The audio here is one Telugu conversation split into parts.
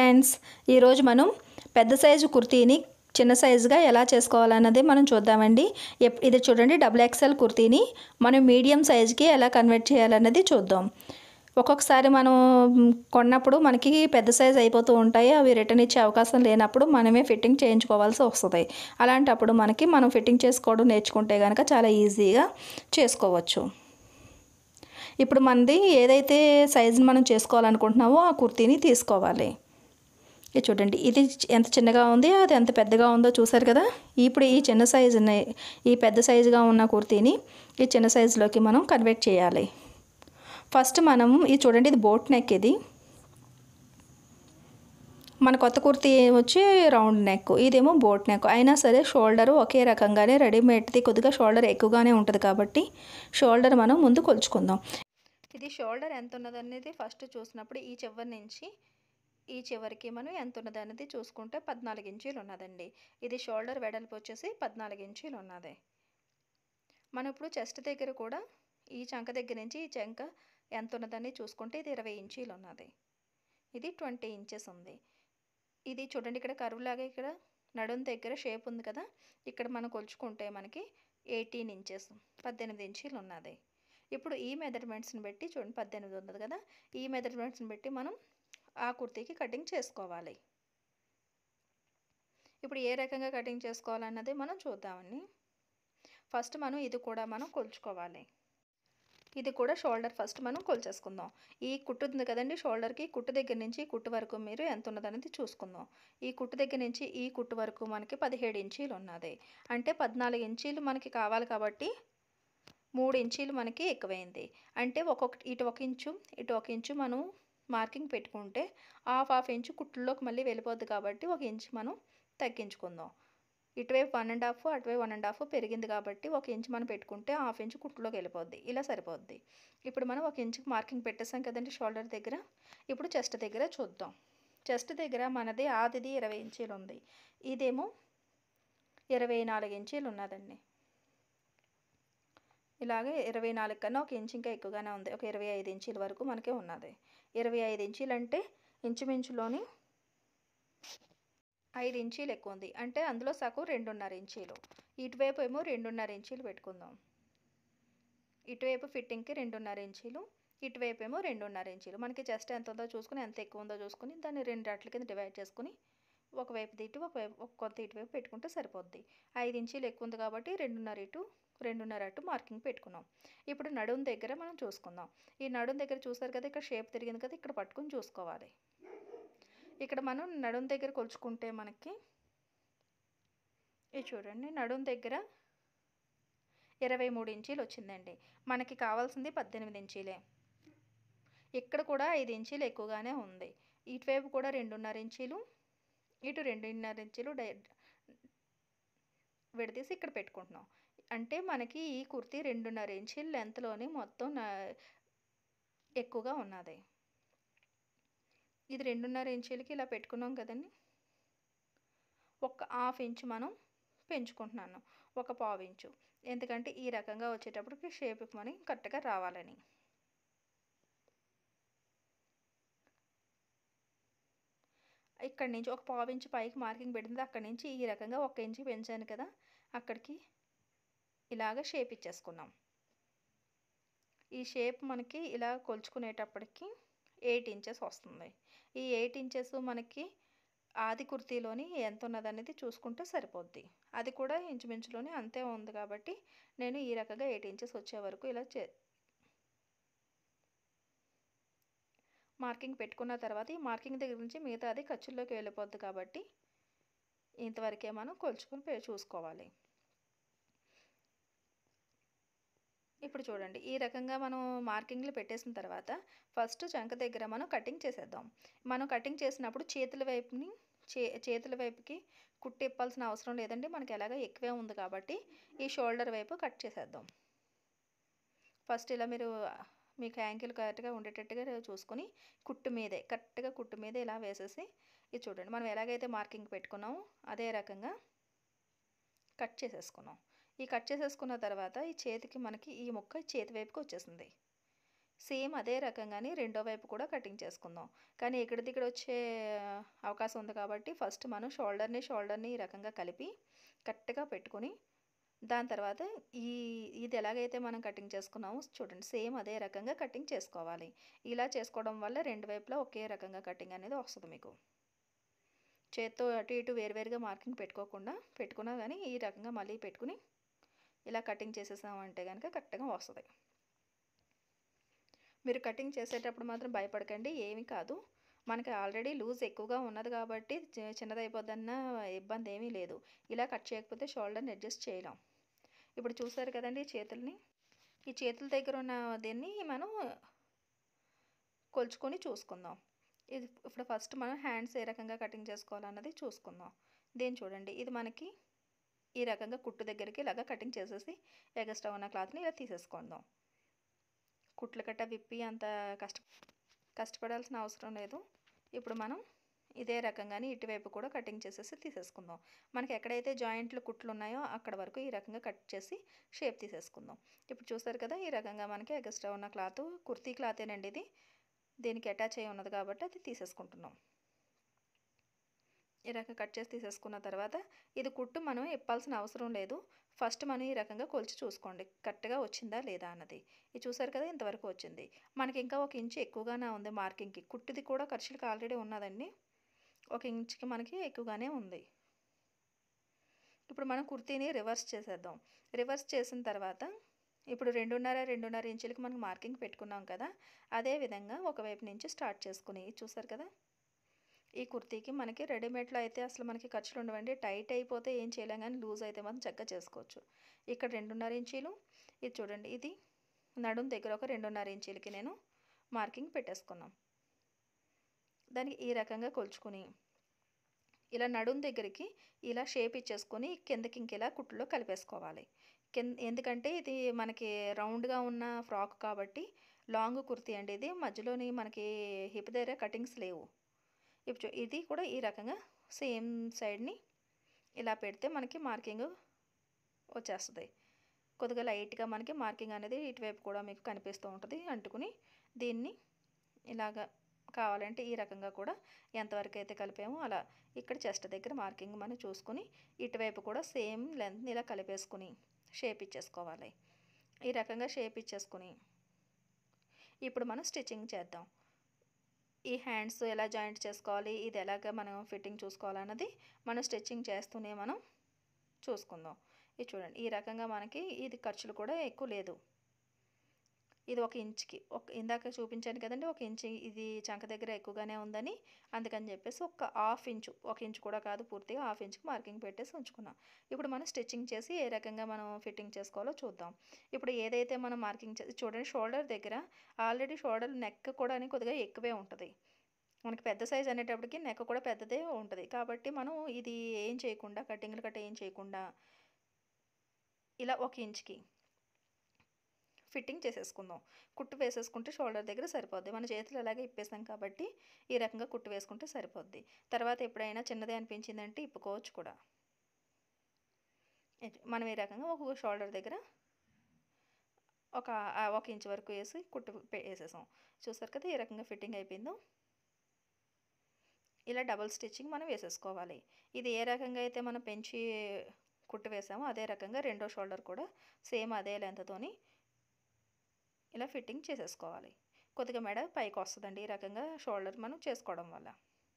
ఫ్రెండ్స్ ఈరోజు మనం పెద్ద సైజు కుర్తీని చిన్న సైజుగా ఎలా చేసుకోవాలన్నది మనం చూద్దామండి ఎప్- ఇది చూడండి డబుల్ ఎక్స్ఎల్ కుర్తీని మనం మీడియం సైజుకి ఎలా కన్వర్ట్ చేయాలన్నది చూద్దాం ఒక్కొక్కసారి మనం కొన్నప్పుడు మనకి పెద్ద సైజ్ అయిపోతూ ఉంటాయి అవి రిటర్న్ ఇచ్చే అవకాశం లేనప్పుడు మనమే ఫిట్టింగ్ చేయించుకోవాల్సి వస్తుంది అలాంటప్పుడు మనకి మనం ఫిట్టింగ్ చేసుకోవడం నేర్చుకుంటే కనుక చాలా ఈజీగా చేసుకోవచ్చు ఇప్పుడు మనది ఏదైతే సైజుని మనం చేసుకోవాలనుకుంటున్నామో ఆ కుర్తీని తీసుకోవాలి ఇది చూడండి ఇది ఎంత చిన్నగా ఉంది అది ఎంత పెద్దగా ఉందో చూసారు కదా ఇప్పుడు ఈ చిన్న సైజుని ఈ పెద్ద సైజుగా ఉన్న కుర్తీని ఈ చిన్న సైజులోకి మనం కన్వర్ట్ చేయాలి ఫస్ట్ మనం ఇది చూడండి ఇది బోట్ నెక్ ఇది మన కొత్త కుర్తీ వచ్చి రౌండ్ నెక్ ఇదేమో బోట్ నెక్ అయినా సరే షోల్డర్ ఒకే రకంగానే రెడీమేడ్ది కొద్దిగా షోల్డర్ ఎక్కువగానే ఉంటుంది కాబట్టి షోల్డర్ మనం ముందు కొలుచుకుందాం ఇది షోల్డర్ ఎంత ఉన్నది అనేది ఫస్ట్ చూసినప్పుడు ఈ చివరి నుంచి ఈ చివరికి మనం ఎంత ఉన్నది అనేది చూసుకుంటే పద్నాలుగు ఇంచీలు ఉన్నదండి ఇది షోల్డర్ వెడల్పు వచ్చేసి పద్నాలుగు ఇంచీలు ఉన్నది మనం ఇప్పుడు చెస్ట్ దగ్గర కూడా ఈ చంక దగ్గర నుంచి ఈ చంక ఎంత ఉన్నదని చూసుకుంటే ఇది ఇరవై ఇంచీలు ఉన్నది ఇది ట్వంటీ ఇంచెస్ ఉంది ఇది చూడండి ఇక్కడ కరువు లాగా ఇక్కడ నడుం దగ్గర షేప్ ఉంది కదా ఇక్కడ మనం కొలుచుకుంటే మనకి ఎయిటీన్ ఇంచెస్ పద్దెనిమిది ఇంచీలు ఉన్నది ఇప్పుడు ఈ మెజర్మెంట్స్ని బట్టి చూడండి పద్దెనిమిది ఉన్నది కదా ఈ మెజర్మెంట్స్ని బట్టి మనం ఆ కుర్తీకి కటింగ్ చేసుకోవాలి ఇప్పుడు ఏ రకంగా కటింగ్ చేసుకోవాలన్నది మనం చూద్దామండి ఫస్ట్ మనం ఇది కూడా మనం కొలుచుకోవాలి ఇది కూడా షోల్డర్ ఫస్ట్ మనం కొలిచేసుకుందాం ఈ కుట్టు ఉంది కదండి షోల్డర్కి కుట్టు దగ్గర నుంచి ఈ కుట్టు వరకు మీరు ఎంత ఉన్నదనేది చూసుకుందాం ఈ కుట్టు దగ్గర నుంచి ఈ కుట్టు వరకు మనకి పదిహేడు ఇంచీలు ఉన్నది అంటే పద్నాలుగు ఇంచీలు మనకి కావాలి కాబట్టి మూడు ఇంచీలు మనకి ఎక్కువైంది అంటే ఒక్కొక్క ఇటు ఒక ఇంచు ఇటు ఒక ఇంచు మనం మార్కింగ్ పెట్టుకుంటే హాఫ్ హాఫ్ ఇంచు కుట్లలోకి మళ్ళీ వెళ్ళిపోద్ది కాబట్టి ఒక ఇంచు మనం తగ్గించుకుందాం ఇటువైపు వన్ అండ్ హాఫ్ అటువైపు వన్ అండ్ హాఫ్ పెరిగింది కాబట్టి ఒక ఇంచు మనం పెట్టుకుంటే హాఫ్ ఇంచు కుట్టులోకి వెళ్ళిపోద్ది ఇలా సరిపోద్ది ఇప్పుడు మనం ఒక ఇంచుకి మార్కింగ్ పెట్టేసాం కదండి షోల్డర్ దగ్గర ఇప్పుడు చెస్ట్ దగ్గర చూద్దాం చెస్ట్ దగ్గర మనది ఆదిది ఇరవై ఇంచీలు ఉంది ఇదేమో ఇరవై నాలుగు ఇంచీలు ఉన్నదండి ఇలాగే ఇరవై నాలుగు కన్నా ఒక ఇంచు ఇంకా ఎక్కువగానే ఉంది ఒక ఇరవై ఐదు ఇంచీల వరకు మనకే ఉన్నది ఇరవై ఐదు ఇంచీలు అంటే ఇంచుమించులోని ఐదు ఇంచీలు ఎక్కువ ఉంది అంటే అందులో సగం రెండున్నర ఇంచీలు ఇటువైపు ఏమో రెండున్నర ఇంచీలు పెట్టుకుందాం ఇటువైపు ఫిట్టింగ్కి రెండున్నర ఇంచీలు ఇటువైపు ఏమో రెండున్నర ఇంచీలు మనకి చెస్ట్ ఎంత ఉందో చూసుకుని ఎంత ఎక్కువ ఉందో చూసుకుని దాన్ని రెండు అట్ల కింద డివైడ్ చేసుకుని ఒకవైపు ఇటు ఒకవైపు ఒక కొంత ఇటువైపు పెట్టుకుంటే సరిపోద్ది ఐదు ఇంచీలు ఎక్కువ ఉంది కాబట్టి రెండున్నర ఇటు రెండున్నర అటు మార్కింగ్ పెట్టుకున్నాం ఇప్పుడు నడుం దగ్గర మనం చూసుకుందాం ఈ నడుం దగ్గర చూసారు కదా ఇక్కడ షేప్ తిరిగింది కదా ఇక్కడ పట్టుకుని చూసుకోవాలి ఇక్కడ మనం నడుం దగ్గర కొలుచుకుంటే మనకి ఇది చూడండి నడుం దగ్గర ఇరవై మూడు ఇంచీలు వచ్చిందండి మనకి కావాల్సింది పద్దెనిమిది ఇంచీలే ఇక్కడ కూడా ఐదు ఇంచీలు ఎక్కువగానే ఉంది ఇటువైపు కూడా రెండున్నర ఇంచీలు ఇటు రెండున్నర ఇంచీలు డై విడదీసి ఇక్కడ పెట్టుకుంటున్నాం అంటే మనకి ఈ కుర్తీ రెండున్నర ఇంచీల లెంత్లోని మొత్తం ఎక్కువగా ఉన్నది ఇది రెండున్నర ఇంచీలకి ఇలా పెట్టుకున్నాం కదండి ఒక హాఫ్ ఇంచు మనం పెంచుకుంటున్నాను ఒక పావు ఇంచు ఎందుకంటే ఈ రకంగా వచ్చేటప్పటికి షేప్ మనకి కరెక్ట్గా రావాలని ఇక్కడ నుంచి ఒక పావు ఇంచు పైకి మార్కింగ్ పెట్టింది అక్కడి నుంచి ఈ రకంగా ఒక ఇంచు పెంచాను కదా అక్కడికి ఇలాగ షేప్ ఇచ్చేసుకున్నాం ఈ షేప్ మనకి ఇలా కొలుచుకునేటప్పటికి ఎయిట్ ఇంచెస్ వస్తుంది ఈ ఎయిట్ ఇంచెస్ మనకి ఆది కుర్తీలోని ఎంత ఉన్నదనేది చూసుకుంటే సరిపోద్ది అది కూడా ఇంచుమించులోని అంతే ఉంది కాబట్టి నేను ఈ రకంగా ఎయిట్ ఇంచెస్ వచ్చే వరకు ఇలా చే మార్కింగ్ పెట్టుకున్న తర్వాత ఈ మార్కింగ్ దగ్గర నుంచి మిగతా అది ఖర్చుల్లోకి వెళ్ళిపోద్ది కాబట్టి ఇంతవరకే మనం కొలుచుకొని చూసుకోవాలి ఇప్పుడు చూడండి ఈ రకంగా మనం మార్కింగ్లు పెట్టేసిన తర్వాత ఫస్ట్ చంక దగ్గర మనం కటింగ్ చేసేద్దాం మనం కటింగ్ చేసినప్పుడు చేతుల వైపుని చే చేతుల వైపుకి కుట్టిప్పాల్సిన అవసరం లేదండి మనకి ఎలాగ ఎక్కువే ఉంది కాబట్టి ఈ షోల్డర్ వైపు కట్ చేసేద్దాం ఫస్ట్ ఇలా మీరు మీకు యాంకిల్ కరెక్ట్గా ఉండేటట్టుగా చూసుకొని కుట్టు మీదే కరెక్ట్గా కుట్టు మీదే ఇలా వేసేసి ఇది చూడండి మనం ఎలాగైతే మార్కింగ్ పెట్టుకున్నామో అదే రకంగా కట్ చేసేసుకున్నాం ఈ కట్ చేసేసుకున్న తర్వాత ఈ చేతికి మనకి ఈ ముక్క చేతి వైపుకి వచ్చేసింది సేమ్ అదే రకంగానే రెండో వైపు కూడా కటింగ్ చేసుకుందాం కానీ ఇక్కడ దిక్కడ వచ్చే అవకాశం ఉంది కాబట్టి ఫస్ట్ మనం షోల్డర్ని షోల్డర్ని ఈ రకంగా కలిపి కరెక్ట్గా పెట్టుకొని దాని తర్వాత ఈ ఇది ఎలాగైతే మనం కటింగ్ చేసుకున్నామో చూడండి సేమ్ అదే రకంగా కటింగ్ చేసుకోవాలి ఇలా చేసుకోవడం వల్ల రెండు వైపులా ఒకే రకంగా కటింగ్ అనేది వస్తుంది మీకు చేత్తో అటు ఇటు వేరువేరుగా మార్కింగ్ పెట్టుకోకుండా పెట్టుకున్నా కానీ ఈ రకంగా మళ్ళీ పెట్టుకుని ఇలా కటింగ్ చేసేసామంటే కనుక కరెక్ట్గా వస్తుంది మీరు కటింగ్ చేసేటప్పుడు మాత్రం భయపడకండి ఏమీ కాదు మనకి ఆల్రెడీ లూజ్ ఎక్కువగా ఉన్నది కాబట్టి చిన్నదైపోద్దన్న ఇబ్బంది ఏమీ లేదు ఇలా కట్ చేయకపోతే షోల్డర్ని అడ్జస్ట్ చేయలేం ఇప్పుడు చూసారు కదండి ఈ చేతుల్ని ఈ చేతుల దగ్గర ఉన్న దీన్ని మనం కొలుచుకొని చూసుకుందాం ఇది ఇప్పుడు ఫస్ట్ మనం హ్యాండ్స్ ఏ రకంగా కటింగ్ చేసుకోవాలన్నది చూసుకుందాం దీన్ని చూడండి ఇది మనకి ఈ రకంగా కుట్టు దగ్గరికి ఇలాగ కటింగ్ చేసేసి ఎగస్ట్రా ఉన్న క్లాత్ని ఇలా తీసేసుకుందాం కుట్లు కట్ట విప్పి అంత కష్ట కష్టపడాల్సిన అవసరం లేదు ఇప్పుడు మనం ఇదే రకంగానే ఇటువైపు కూడా కటింగ్ చేసేసి తీసేసుకుందాం మనకి ఎక్కడైతే జాయింట్లు కుట్లు ఉన్నాయో అక్కడ వరకు ఈ రకంగా కట్ చేసి షేప్ తీసేసుకుందాం ఇప్పుడు చూసారు కదా ఈ రకంగా మనకి ఎగస్ట్రా ఉన్న క్లాత్ కుర్తీ క్లాతేనండి ఇది దీనికి అటాచ్ అయి ఉన్నది కాబట్టి అది తీసేసుకుంటున్నాం ఈ రకంగా కట్ చేసి తీసేసుకున్న తర్వాత ఇది కుట్టు మనం ఇప్పాల్సిన అవసరం లేదు ఫస్ట్ మనం ఈ రకంగా కొలిచి చూసుకోండి కరెక్ట్గా వచ్చిందా లేదా అన్నది ఇది చూసారు కదా ఇంతవరకు వచ్చింది మనకి ఇంకా ఒక ఇంచు ఎక్కువగానే ఉంది మార్కింగ్కి కుట్టుది కూడా ఖర్చులకు ఆల్రెడీ ఉన్నదండి ఒక ఇంచుకి మనకి ఎక్కువగానే ఉంది ఇప్పుడు మనం కుర్తీని రివర్స్ చేసేద్దాం రివర్స్ చేసిన తర్వాత ఇప్పుడు రెండున్నర రెండున్నర ఇంచులకి మనకి మార్కింగ్ పెట్టుకున్నాం కదా అదే విధంగా ఒకవైపు నుంచి స్టార్ట్ చేసుకుని చూసారు కదా ఈ కుర్తీకి మనకి రెడీమేడ్లో అయితే అసలు మనకి ఖర్చులు ఉండవండి టైట్ అయిపోతే ఏం చేయలేం కానీ లూజ్ అయితే మాత్రం చక్కగా చేసుకోవచ్చు ఇక్కడ రెండున్నర ఇంచీలు ఇది చూడండి ఇది నడుం దగ్గర ఒక రెండున్నర ఇంచీలకి నేను మార్కింగ్ పెట్టేసుకున్నాం దానికి ఈ రకంగా కొలుచుకుని ఇలా నడుం దగ్గరికి ఇలా షేప్ ఇచ్చేసుకొని కిందకి ఇంకెలా కుట్టులో కలిపేసుకోవాలి కింద ఎందుకంటే ఇది మనకి రౌండ్గా ఉన్న ఫ్రాక్ కాబట్టి లాంగ్ కుర్తీ అండి ఇది మధ్యలోని మనకి హిప్ దగ్గర కటింగ్స్ లేవు ఇప్పుడు ఇది కూడా ఈ రకంగా సేమ్ సైడ్ని ఇలా పెడితే మనకి మార్కింగ్ వచ్చేస్తుంది కొద్దిగా లైట్గా మనకి మార్కింగ్ అనేది ఇటువైపు కూడా మీకు కనిపిస్తూ ఉంటుంది అంటుకుని దీన్ని ఇలాగా కావాలంటే ఈ రకంగా కూడా ఎంతవరకు అయితే కలిపామో అలా ఇక్కడ చెస్ట్ దగ్గర మార్కింగ్ మనం చూసుకుని ఇటువైపు కూడా సేమ్ లెంత్ని ఇలా కలిపేసుకుని షేప్ ఇచ్చేసుకోవాలి ఈ రకంగా షేప్ ఇచ్చేసుకుని ఇప్పుడు మనం స్టిచ్చింగ్ చేద్దాం ఈ హ్యాండ్స్ ఎలా జాయింట్ చేసుకోవాలి ఇది ఎలాగ మనం ఫిట్టింగ్ చూసుకోవాలన్నది మనం స్టిచ్చింగ్ చేస్తూనే మనం చూసుకుందాం ఇది చూడండి ఈ రకంగా మనకి ఇది ఖర్చులు కూడా ఎక్కువ లేదు ఇది ఒక ఇంచుకి ఒక ఇందాక చూపించాను కదండి ఒక ఇంచు ఇది చంక దగ్గర ఎక్కువగానే ఉందని అందుకని చెప్పేసి ఒక హాఫ్ ఇంచు ఒక ఇంచు కూడా కాదు పూర్తిగా హాఫ్ ఇంచుకి మార్కింగ్ పెట్టేసి ఉంచుకున్నాం ఇప్పుడు మనం స్టిచ్చింగ్ చేసి ఏ రకంగా మనం ఫిట్టింగ్ చేసుకోవాలో చూద్దాం ఇప్పుడు ఏదైతే మనం మార్కింగ్ చేసి చూడండి షోల్డర్ దగ్గర ఆల్రెడీ షోల్డర్ నెక్ కూడా కొద్దిగా ఎక్కువే ఉంటుంది మనకి పెద్ద సైజ్ అనేటప్పటికి నెక్ కూడా పెద్దదే ఉంటుంది కాబట్టి మనం ఇది ఏం చేయకుండా కటింగ్లు కట్ట ఏం చేయకుండా ఇలా ఒక ఇంచుకి ఫిట్టింగ్ చేసేసుకుందాం కుట్టు వేసేసుకుంటే షోల్డర్ దగ్గర సరిపోద్ది మన చేతులు అలాగే ఇప్పేసాం కాబట్టి ఈ రకంగా కుట్టు వేసుకుంటే సరిపోద్ది తర్వాత ఎప్పుడైనా చిన్నదే అనిపించిందంటే ఇప్పుకోవచ్చు కూడా మనం ఈ రకంగా ఒక షోల్డర్ దగ్గర ఒక ఒక ఇంచ్ వరకు వేసి కుట్టు వేసేసాం చూసారు కదా ఈ రకంగా ఫిట్టింగ్ అయిపోయిందో ఇలా డబల్ స్టిచ్చింగ్ మనం వేసేసుకోవాలి ఇది ఏ రకంగా అయితే మనం పెంచి కుట్టు వేసామో అదే రకంగా రెండో షోల్డర్ కూడా సేమ్ అదే లెంత్తోని ఇలా ఫిట్టింగ్ చేసేసుకోవాలి కొద్దిగా మెడ పైకి వస్తుందండి ఈ రకంగా షోల్డర్ మనం చేసుకోవడం వల్ల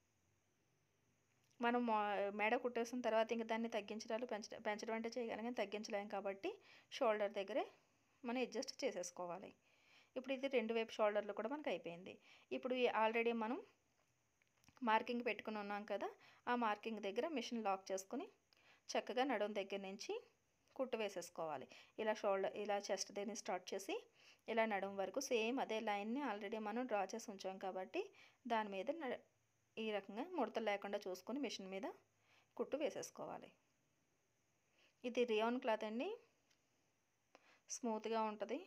మనం మెడ కుట్టేసిన తర్వాత ఇంక దాన్ని తగ్గించడాలు పెంచడం పెంచడం అంటే చేయగలం కానీ తగ్గించలేం కాబట్టి షోల్డర్ దగ్గరే మనం అడ్జస్ట్ చేసేసుకోవాలి ఇప్పుడు ఇది రెండు వైపు షోల్డర్లు కూడా మనకు అయిపోయింది ఇప్పుడు ఆల్రెడీ మనం మార్కింగ్ పెట్టుకుని ఉన్నాం కదా ఆ మార్కింగ్ దగ్గర మిషన్ లాక్ చేసుకుని చక్కగా నడుం దగ్గర నుంచి కుట్టు వేసేసుకోవాలి ఇలా షోల్డర్ ఇలా చెస్ట్ దగ్గర స్టార్ట్ చేసి ఇలా నడుం వరకు సేమ్ అదే లైన్ని ఆల్రెడీ మనం డ్రా చేసి ఉంచాం కాబట్టి దాని మీద ఈ రకంగా ముడతలు లేకుండా చూసుకొని మిషన్ మీద కుట్టు వేసేసుకోవాలి ఇది రియాన్ క్లాత్ అండి స్మూత్గా ఉంటుంది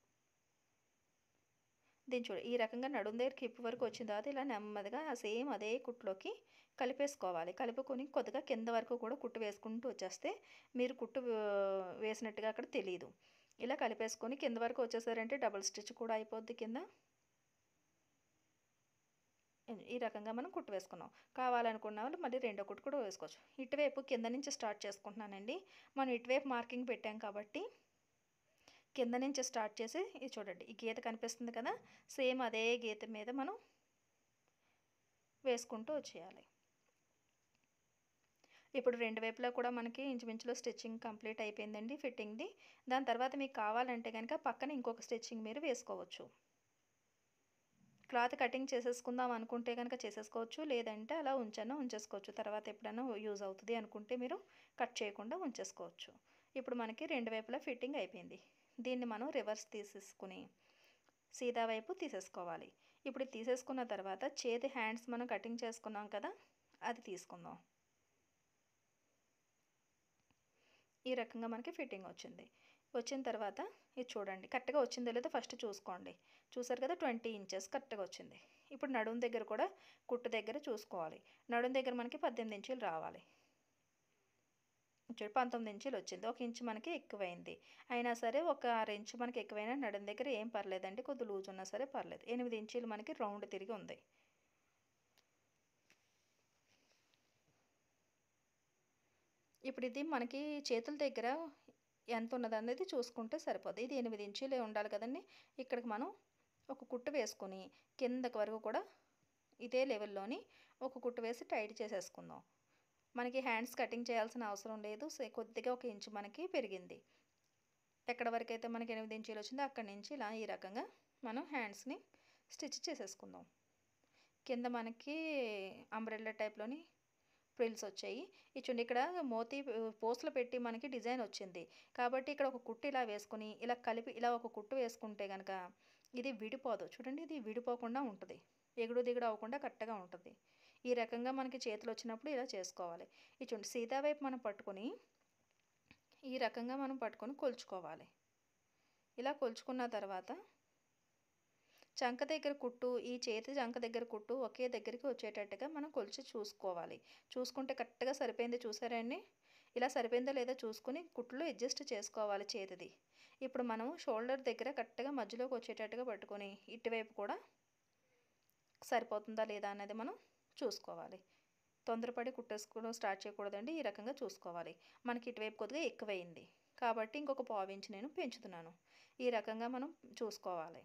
దీని చూడ ఈ రకంగా నడుం దగ్గరికి హిప్ వరకు వచ్చిన తర్వాత ఇలా నెమ్మదిగా సేమ్ అదే కుట్టులోకి కలిపేసుకోవాలి కలుపుకొని కొద్దిగా కింద వరకు కూడా కుట్టు వేసుకుంటూ వచ్చేస్తే మీరు కుట్టు వేసినట్టుగా అక్కడ తెలియదు ఇలా కలిపేసుకొని కింద వరకు వచ్చేసారంటే డబుల్ స్టిచ్ కూడా అయిపోద్ది కింద ఈ రకంగా మనం కుట్టు వేసుకున్నాం కావాలనుకున్న వాళ్ళు మళ్ళీ రెండో కుట్టు కూడా వేసుకోవచ్చు ఇటువైపు కింద నుంచి స్టార్ట్ చేసుకుంటున్నానండి మనం ఇటువైపు మార్కింగ్ పెట్టాం కాబట్టి కింద నుంచి స్టార్ట్ చేసి ఇది చూడండి ఈ గీత కనిపిస్తుంది కదా సేమ్ అదే గీత మీద మనం వేసుకుంటూ వచ్చేయాలి ఇప్పుడు రెండు వైపులా కూడా మనకి ఇంచుమించులో స్టిచ్చింగ్ కంప్లీట్ అయిపోయిందండి ఫిట్టింగ్ది దాని తర్వాత మీకు కావాలంటే కనుక పక్కన ఇంకొక స్టిచ్చింగ్ మీరు వేసుకోవచ్చు క్లాత్ కటింగ్ చేసేసుకుందాం అనుకుంటే కనుక చేసేసుకోవచ్చు లేదంటే అలా ఉంచన్నా ఉంచేసుకోవచ్చు తర్వాత ఎప్పుడైనా యూజ్ అవుతుంది అనుకుంటే మీరు కట్ చేయకుండా ఉంచేసుకోవచ్చు ఇప్పుడు మనకి రెండు వైపులా ఫిట్టింగ్ అయిపోయింది దీన్ని మనం రివర్స్ తీసేసుకుని సీదా వైపు తీసేసుకోవాలి ఇప్పుడు తీసేసుకున్న తర్వాత చేతి హ్యాండ్స్ మనం కటింగ్ చేసుకున్నాం కదా అది తీసుకుందాం ఈ రకంగా మనకి ఫిట్టింగ్ వచ్చింది వచ్చిన తర్వాత ఇది చూడండి కరెక్ట్గా వచ్చిందో లేదో ఫస్ట్ చూసుకోండి చూసారు కదా ట్వంటీ ఇంచెస్ కరెక్ట్గా వచ్చింది ఇప్పుడు నడుము దగ్గర కూడా కుట్టు దగ్గర చూసుకోవాలి నడుము దగ్గర మనకి పద్దెనిమిది ఇంచులు రావాలి చూడు పంతొమ్మిది ఇంచులు వచ్చింది ఒక ఇంచు మనకి ఎక్కువైంది అయినా సరే ఒక ఆరు ఇంచు మనకి ఎక్కువైనా నడుము దగ్గర ఏం పర్లేదండి కొద్ది లూజ్ ఉన్నా సరే పర్లేదు ఎనిమిది ఇంచులు మనకి రౌండ్ తిరిగి ఉంది ఇప్పుడు ఇది మనకి చేతుల దగ్గర ఎంత ఉన్నది అనేది చూసుకుంటే సరిపోద్ది ఇది ఎనిమిది ఇంచులే ఉండాలి కదండి ఇక్కడికి మనం ఒక కుట్టు వేసుకొని కిందకి వరకు కూడా ఇదే లెవెల్లోని ఒక కుట్టు వేసి టైట్ చేసేసుకుందాం మనకి హ్యాండ్స్ కటింగ్ చేయాల్సిన అవసరం లేదు కొద్దిగా ఒక ఇంచు మనకి పెరిగింది ఎక్కడ వరకు అయితే మనకి ఎనిమిది ఇంచులు వచ్చిందో అక్కడి నుంచి ఇలా ఈ రకంగా మనం హ్యాండ్స్ని స్టిచ్ చేసేసుకుందాం కింద మనకి అంబ్రెల్లా టైప్లోని ఫ్రిల్స్ వచ్చాయి ఈ చూడండి ఇక్కడ మోతీ పోస్టులు పెట్టి మనకి డిజైన్ వచ్చింది కాబట్టి ఇక్కడ ఒక కుట్టు ఇలా వేసుకుని ఇలా కలిపి ఇలా ఒక కుట్టు వేసుకుంటే కనుక ఇది విడిపోదు చూడండి ఇది విడిపోకుండా ఉంటుంది ఎగుడు దిగుడు అవ్వకుండా కరెక్ట్గా ఉంటుంది ఈ రకంగా మనకి చేతులు వచ్చినప్పుడు ఇలా చేసుకోవాలి ఈ చూడండి సీదా వైపు మనం పట్టుకొని ఈ రకంగా మనం పట్టుకొని కొలుచుకోవాలి ఇలా కొలుచుకున్న తర్వాత చంక దగ్గర కుట్టు ఈ చేతి చంక దగ్గర కుట్టు ఒకే దగ్గరికి వచ్చేటట్టుగా మనం కొలిచి చూసుకోవాలి చూసుకుంటే కరెక్ట్గా సరిపోయింది చూసారండి ఇలా సరిపోయిందో లేదో చూసుకుని కుట్లు అడ్జస్ట్ చేసుకోవాలి చేతిది ఇప్పుడు మనం షోల్డర్ దగ్గర కరెక్ట్గా మధ్యలోకి వచ్చేటట్టుగా పట్టుకొని ఇటువైపు కూడా సరిపోతుందా లేదా అనేది మనం చూసుకోవాలి తొందరపడి కుట్టేసుకోవడం స్టార్ట్ చేయకూడదండి ఈ రకంగా చూసుకోవాలి మనకి ఇటువైపు కొద్దిగా ఎక్కువైంది కాబట్టి ఇంకొక పావు ఇంచు నేను పెంచుతున్నాను ఈ రకంగా మనం చూసుకోవాలి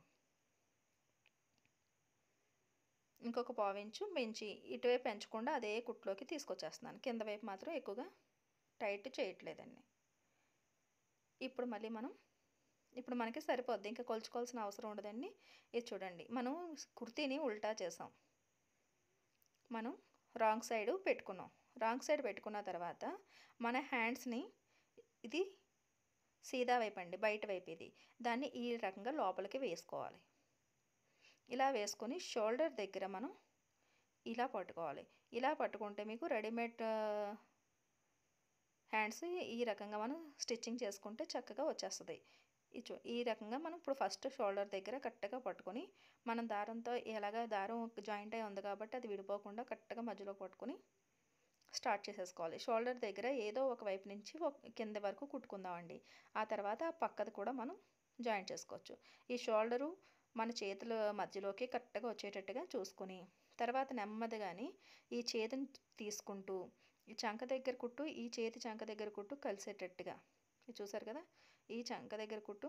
ఇంకొక పావించు పెంచి ఇటువైపు పెంచకుండా అదే కుట్లోకి తీసుకొచ్చేస్తున్నాను కింద వైపు మాత్రం ఎక్కువగా టైట్ చేయట్లేదండి ఇప్పుడు మళ్ళీ మనం ఇప్పుడు మనకి సరిపోద్ది ఇంకా కొలుచుకోవాల్సిన అవసరం ఉండదండి ఇది చూడండి మనం కుర్తీని ఉల్టా చేసాం మనం రాంగ్ సైడ్ పెట్టుకున్నాం రాంగ్ సైడ్ పెట్టుకున్న తర్వాత మన హ్యాండ్స్ని ఇది సీదా వైపు అండి బయట వైపు ఇది దాన్ని ఈ రకంగా లోపలికి వేసుకోవాలి ఇలా వేసుకొని షోల్డర్ దగ్గర మనం ఇలా పట్టుకోవాలి ఇలా పట్టుకుంటే మీకు రెడీమేడ్ హ్యాండ్స్ ఈ రకంగా మనం స్టిచ్చింగ్ చేసుకుంటే చక్కగా వచ్చేస్తుంది ఈ చూ ఈ రకంగా మనం ఇప్పుడు ఫస్ట్ షోల్డర్ దగ్గర కరెక్ట్గా పట్టుకొని మనం దారంతో ఎలాగ దారం జాయింట్ అయి ఉంది కాబట్టి అది విడిపోకుండా కరెక్ట్గా మధ్యలో పట్టుకొని స్టార్ట్ చేసేసుకోవాలి షోల్డర్ దగ్గర ఏదో ఒక వైపు నుంచి కింద వరకు కుట్టుకుందామండి ఆ తర్వాత ఆ పక్కది కూడా మనం జాయింట్ చేసుకోవచ్చు ఈ షోల్డరు మన చేతుల మధ్యలోకి కరెక్ట్గా వచ్చేటట్టుగా చూసుకొని తర్వాత నెమ్మదిగాని ఈ చేతిని తీసుకుంటూ ఈ చంక దగ్గర కుట్టు ఈ చేతి చంక దగ్గర కుట్టు కలిసేటట్టుగా ఇది చూసారు కదా ఈ చంక దగ్గర కుట్టు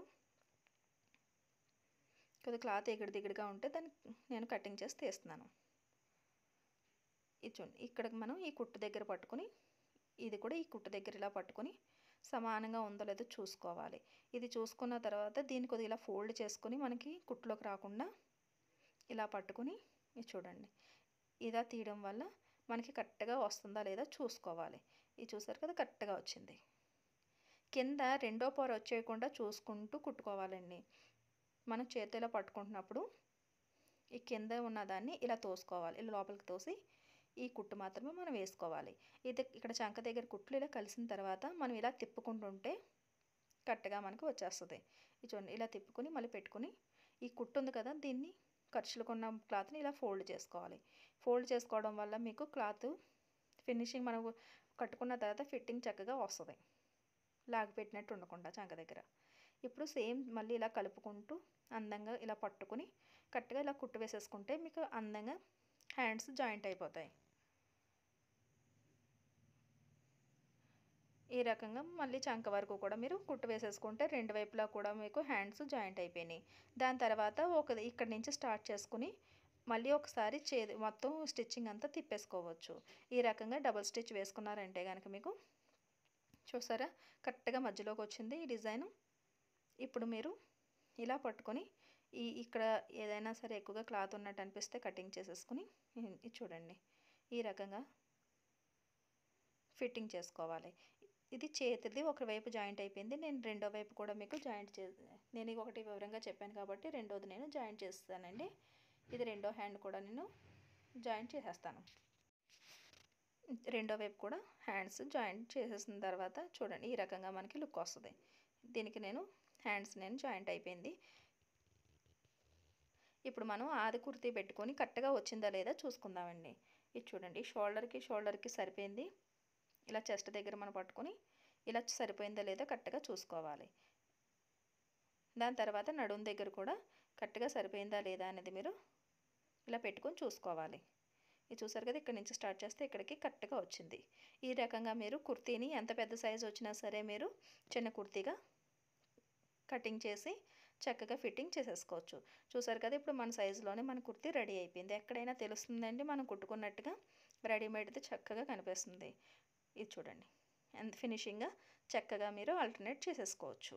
కొద్ది క్లాత్ ఎగుడు దిగుడుగా ఉంటే దాన్ని నేను కటింగ్ చేసి తీస్తున్నాను ఇది చూడండి ఇక్కడికి మనం ఈ కుట్టు దగ్గర పట్టుకొని ఇది కూడా ఈ కుట్టు దగ్గర ఇలా పట్టుకొని సమానంగా ఉందో లేదో చూసుకోవాలి ఇది చూసుకున్న తర్వాత దీన్ని కొద్దిగా ఇలా ఫోల్డ్ చేసుకొని మనకి కుట్లోకి రాకుండా ఇలా పట్టుకొని ఇది చూడండి ఇలా తీయడం వల్ల మనకి కరెక్ట్గా వస్తుందా లేదా చూసుకోవాలి ఇది చూసారు కదా కరెక్ట్గా వచ్చింది కింద రెండో పొర వచ్చేయకుండా చూసుకుంటూ కుట్టుకోవాలండి మనం చేతిలో పట్టుకుంటున్నప్పుడు ఈ కింద ఉన్నదాన్ని ఇలా తోసుకోవాలి ఇలా లోపలికి తోసి ఈ కుట్టు మాత్రమే మనం వేసుకోవాలి ఇది ఇక్కడ చంక దగ్గర కుట్లు ఇలా కలిసిన తర్వాత మనం ఇలా తిప్పుకుంటుంటే కరెక్ట్గా మనకు వచ్చేస్తుంది ఇది చూడండి ఇలా తిప్పుకొని మళ్ళీ పెట్టుకొని ఈ కుట్టు ఉంది కదా దీన్ని ఖర్చులుకున్న క్లాత్ని ఇలా ఫోల్డ్ చేసుకోవాలి ఫోల్డ్ చేసుకోవడం వల్ల మీకు క్లాత్ ఫినిషింగ్ మనం కట్టుకున్న తర్వాత ఫిట్టింగ్ చక్కగా వస్తుంది లాగి పెట్టినట్టు ఉండకుండా చంక దగ్గర ఇప్పుడు సేమ్ మళ్ళీ ఇలా కలుపుకుంటూ అందంగా ఇలా పట్టుకుని కరెక్ట్గా ఇలా కుట్టు వేసేసుకుంటే మీకు అందంగా హ్యాండ్స్ జాయింట్ అయిపోతాయి ఈ రకంగా మళ్ళీ చంక వరకు కూడా మీరు కుట్టు వేసేసుకుంటే రెండు వైపులా కూడా మీకు హ్యాండ్స్ జాయింట్ అయిపోయినాయి దాని తర్వాత ఒక ఇక్కడ నుంచి స్టార్ట్ చేసుకుని మళ్ళీ ఒకసారి చేతి మొత్తం స్టిచ్చింగ్ అంతా తిప్పేసుకోవచ్చు ఈ రకంగా డబుల్ స్టిచ్ వేసుకున్నారంటే కనుక మీకు చూసారా కరెక్ట్గా మధ్యలోకి వచ్చింది ఈ డిజైను ఇప్పుడు మీరు ఇలా పట్టుకొని ఈ ఇక్కడ ఏదైనా సరే ఎక్కువగా క్లాత్ ఉన్నట్టు అనిపిస్తే కటింగ్ చేసేసుకుని ఇది చూడండి ఈ రకంగా ఫిట్టింగ్ చేసుకోవాలి ఇది చేతిది ఒకవైపు జాయింట్ అయిపోయింది నేను రెండో వైపు కూడా మీకు జాయింట్ చే నేను ఒకటి వివరంగా చెప్పాను కాబట్టి రెండోది నేను జాయింట్ చేస్తానండి ఇది రెండో హ్యాండ్ కూడా నేను జాయింట్ చేసేస్తాను రెండో వైపు కూడా హ్యాండ్స్ జాయింట్ చేసేసిన తర్వాత చూడండి ఈ రకంగా మనకి లుక్ వస్తుంది దీనికి నేను హ్యాండ్స్ నేను జాయింట్ అయిపోయింది ఇప్పుడు మనం ఆది కుర్తీ పెట్టుకొని కరెక్ట్గా వచ్చిందా లేదా చూసుకుందామండి ఇది చూడండి షోల్డర్కి షోల్డర్కి సరిపోయింది ఇలా చెస్ట్ దగ్గర మనం పట్టుకొని ఇలా సరిపోయిందా లేదా కరెక్ట్గా చూసుకోవాలి దాని తర్వాత నడుము దగ్గర కూడా కరెక్ట్గా సరిపోయిందా లేదా అనేది మీరు ఇలా పెట్టుకొని చూసుకోవాలి ఇది చూసారు కదా ఇక్కడ నుంచి స్టార్ట్ చేస్తే ఇక్కడికి కరెక్ట్గా వచ్చింది ఈ రకంగా మీరు కుర్తీని ఎంత పెద్ద సైజు వచ్చినా సరే మీరు చిన్న కుర్తీగా కటింగ్ చేసి చక్కగా ఫిట్టింగ్ చేసేసుకోవచ్చు చూసారు కదా ఇప్పుడు మన సైజులోనే మన కుర్తీ రెడీ అయిపోయింది ఎక్కడైనా తెలుస్తుందండి మనం కుట్టుకున్నట్టుగా రెడీమేడ్ది చక్కగా కనిపిస్తుంది ఇది చూడండి అండ్ ఫినిషింగ్గా చక్కగా మీరు ఆల్టర్నేట్ చేసేసుకోవచ్చు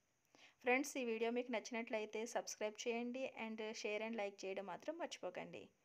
ఫ్రెండ్స్ ఈ వీడియో మీకు నచ్చినట్లయితే సబ్స్క్రైబ్ చేయండి అండ్ షేర్ అండ్ లైక్ చేయడం మాత్రం మర్చిపోకండి